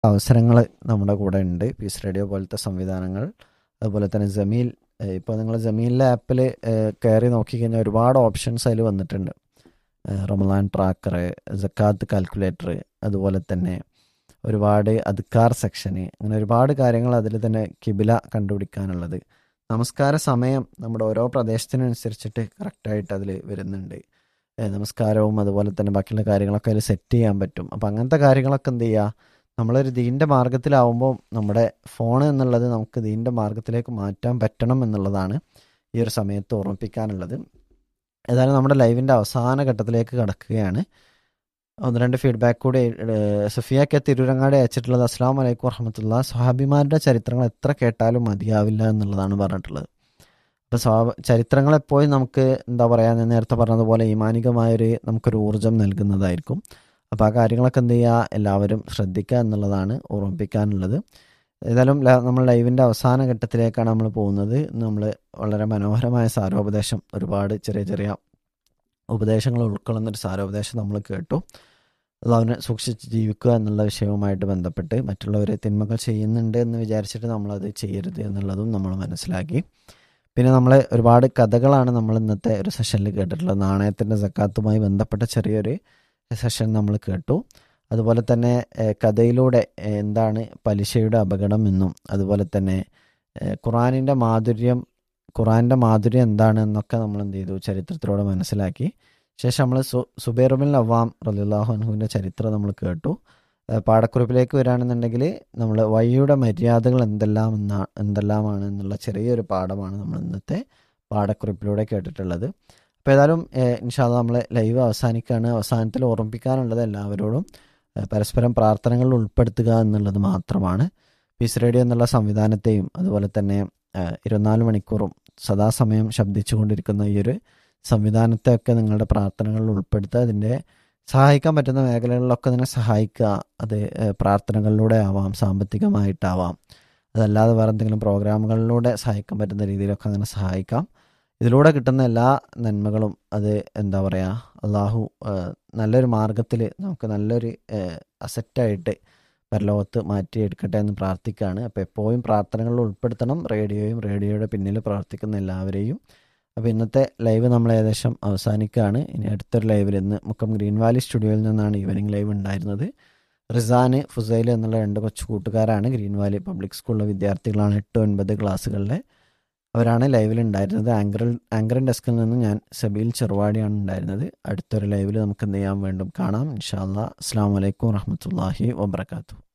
അവസരങ്ങൾ നമ്മുടെ കൂടെ ഉണ്ട് പീസ് റേഡിയോ പോലത്തെ സംവിധാനങ്ങൾ അതുപോലെ തന്നെ ജമീൽ ഇപ്പോൾ നിങ്ങൾ ജമീലിലെ ആപ്പിൽ കയറി നോക്കിക്കഴിഞ്ഞാൽ ഒരുപാട് ഓപ്ഷൻസ് അതിൽ വന്നിട്ടുണ്ട് ഏഹ് റമലാൻ ട്രാക്കർ ജക്കാത്ത് കാൽക്കുലേറ്റർ അതുപോലെ തന്നെ ഒരുപാട് അദ്ക്കാർ സെക്ഷന് അങ്ങനെ ഒരുപാട് കാര്യങ്ങൾ അതിൽ തന്നെ കിബില കണ്ടുപിടിക്കാനുള്ളത് നമസ്കാര സമയം നമ്മുടെ ഓരോ പ്രദേശത്തിനനുസരിച്ചിട്ട് കറക്റ്റായിട്ട് അതിൽ വരുന്നുണ്ട് ഏഹ് നമസ്കാരവും അതുപോലെ തന്നെ ബാക്കിയുള്ള കാര്യങ്ങളൊക്കെ അതിൽ സെറ്റ് ചെയ്യാൻ പറ്റും അപ്പം അങ്ങനത്തെ കാര്യങ്ങളൊക്കെ എന്ത് ചെയ്യുക നമ്മളൊരു ദീൻ്റെ മാർഗത്തിലാവുമ്പോൾ നമ്മുടെ ഫോൺ എന്നുള്ളത് നമുക്ക് ദീൻ്റെ മാർഗത്തിലേക്ക് മാറ്റാൻ പറ്റണം എന്നുള്ളതാണ് ഈ ഒരു സമയത്ത് ഓർമ്മിപ്പിക്കാനുള്ളത് ഏതായാലും നമ്മുടെ ലൈവിൻ്റെ അവസാന ഘട്ടത്തിലേക്ക് കടക്കുകയാണ് ഒന്ന് രണ്ട് ഫീഡ്ബാക്ക് കൂടി ഏഹ്, സഫിയ കെ തിരൂരങ്ങാടി അയച്ചിട്ടുള്ളത് അസ്സാം വലൈക്കും വറഹമത്തുള്ള സ്വഹാബിമാരുടെ ചരിത്രങ്ങൾ എത്ര കേട്ടാലും മതിയാവില്ല എന്നുള്ളതാണ് പറഞ്ഞിട്ടുള്ളത് അപ്പോൾ സ്വാഭ ചരിത്രങ്ങൾ എപ്പോഴും നമുക്ക് എന്താ പറയുക ഞാൻ നേരത്തെ പറഞ്ഞതുപോലെ ഈമാനികമായൊരു നമുക്കൊരു ഊർജ്ജം നൽകുന്നതായിരിക്കും അപ്പോൾ ആ കാര്യങ്ങളൊക്കെ എന്ത് ചെയ്യുക എല്ലാവരും ശ്രദ്ധിക്കുക എന്നുള്ളതാണ് ഓർമ്മിപ്പിക്കാനുള്ളത് ഏതായാലും ല- നമ്മൾ ലൈവിൻ്റെ അവസാന ഘട്ടത്തിലേക്കാണ് നമ്മൾ പോകുന്നത് നമ്മൾ വളരെ മനോഹരമായ സാരോപദേശം ഒരുപാട് ചെറിയ ചെറിയ ഉപദേശങ്ങൾ ഉൾക്കൊള്ളുന്ന ഒരു സാരോപദേശം നമ്മൾ കേട്ടു അള്ളാഹുവിനെ സൂക്ഷിച്ച് ജീവിക്കുക എന്നുള്ള വിഷയവുമായിട്ട് ബന്ധപ്പെട്ട് മറ്റുള്ളവർ തിന്മകൾ ചെയ്യുന്നുണ്ട് എന്ന് വിചാരിച്ചിട്ട് നമ്മളത് ചെയ്യരുത് എന്നുള്ളതും നമ്മൾ മനസ്സിലാക്കി പിന്നെ നമ്മൾ ഒരുപാട് കഥകളാണ് നമ്മൾ ഇന്നത്തെ ഒരു സെഷനിൽ കേട്ടിട്ടുള്ളത് നാണയത്തിൻ്റെ സക്കാത്തുമായി ബന്ധപ്പെട്ട ചെറിയൊരു സെഷൻ നമ്മൾ കേട്ടു അതുപോലെ തന്നെ ഏഹ്, കഥയിലൂടെ ഏഹ്, എന്താണ് പലിശയുടെ അപകടം എന്നും അതുപോലെ തന്നെ ഏഹ്, ഖുറാനിൻ്റെ മാധുര്യം ഖുറാനിൻ്റെ മാധുര്യം എന്താണ് എന്നൊക്കെ നമ്മൾ എന്ത് ചെയ്തു ചരിത്രത്തിലൂടെ മനസ്സിലാക്കി ശേഷം നമ്മൾ സു സുബൈറുബിൻ അവാം റലിള്ളാഹു അൻഹുവിൻ്റെ ചരിത്രം നമ്മൾ കേട്ടു ഏഹ്, പാഠക്കുറിപ്പിലേക്ക് വരികയാണെന്നുണ്ടെങ്കിൽ നമ്മൾ വഴിയുടെ മര്യാദകൾ എന്തെല്ലാം എന്നാ എന്തെല്ലാമാണ് എന്നുള്ള ചെറിയൊരു പാഠമാണ് നമ്മൾ ഇന്നത്തെ പാഠക്കുറിപ്പിലൂടെ കേട്ടിട്ടുള്ളത് അപ്പോൾ ഏതായാലും ഇൻഷാല്ല നമ്മൾ ലൈവ് അവസാനിക്കുകയാണ് അവസാനത്തിൽ ഓർമ്മിപ്പിക്കാനുള്ളത് എല്ലാവരോടും ഏഹ്, പരസ്പരം പ്രാർത്ഥനകളിൽ ഉൾപ്പെടുത്തുക എന്നുള്ളത് മാത്രമാണ് പീസ് റേഡിയോ എന്നുള്ള സംവിധാനത്തെയും അതുപോലെ തന്നെ ഏഹ്, ഇരുപത്തിനാല് മണിക്കൂറും സദാസമയം ശബ്ദിച്ചുകൊണ്ടിരിക്കുന്ന ഈ ഒരു സംവിധാനത്തെയൊക്കെ നിങ്ങളുടെ പ്രാർത്ഥനകളിൽ ഉൾപ്പെടുത്തുക അതിൻ്റെ സഹായിക്കാൻ പറ്റുന്ന മേഖലകളിലൊക്കെ തന്നെ സഹായിക്കുക അത് ഏഹ്, പ്രാർത്ഥനകളിലൂടെ ആവാം സാമ്പത്തികമായിട്ടാവാം അതല്ലാതെ വേറെ എന്തെങ്കിലും പ്രോഗ്രാമുകളിലൂടെ സഹായിക്കാൻ പറ്റുന്ന രീതിയിലൊക്കെ അങ്ങനെ സഹായിക്കാം ഇതിലൂടെ കിട്ടുന്ന എല്ലാ നന്മകളും അത് എന്താ പറയുക അള്ളാഹു ഏഹ്, നല്ലൊരു മാർഗത്തിൽ നമുക്ക് നല്ലൊരു അസറ്റായിട്ട് പരലോകത്ത് മാറ്റിയെടുക്കട്ടെ എന്ന് പ്രാർത്ഥിക്കുകയാണ് അപ്പോൾ എപ്പോഴും പ്രാർത്ഥനകളിൽ ഉൾപ്പെടുത്തണം റേഡിയോയും റേഡിയോയുടെ പിന്നിൽ പ്രവർത്തിക്കുന്ന എല്ലാവരെയും അപ്പോൾ ഇന്നത്തെ ലൈവ് നമ്മൾ ഏകദേശം അവസാനിക്കുകയാണ് ഇനി അടുത്തൊരു ലൈവിൽ ഇന്ന് മുക്കം ഗ്രീൻ വാലി സ്റ്റുഡിയോയിൽ നിന്നാണ് ഈവനിങ് ലൈവ് ഉണ്ടായിരുന്നത് റിസാന് ഫുസൈൽ എന്നുള്ള രണ്ട് കൊച്ചു കൂട്ടുകാരാണ് ഗ്രീൻ വാലി പബ്ലിക് സ്കൂളിലെ വിദ്യാർത്ഥികളാണ് എട്ട് ഒൻപത് ക്ലാസ്സുകളിലെ അവരാണ് ലൈവിൽ ഉണ്ടായിരുന്നത് ആങ്കറിൽ ആങ്കറിൻ ഡെസ്കിൽ നിന്ന് ഞാൻ സബീൽ ചെറുവാടിയാണ് ഉണ്ടായിരുന്നത് അടുത്തൊരു ലൈവിൽ നമുക്ക് എന്ത് ചെയ്യാൻ വീണ്ടും കാണാം ഇൻഷാല്ലാ അസ്സാം വലൈക്കും വറഹമത്തല്ലാഹി വബർക്കാത്തു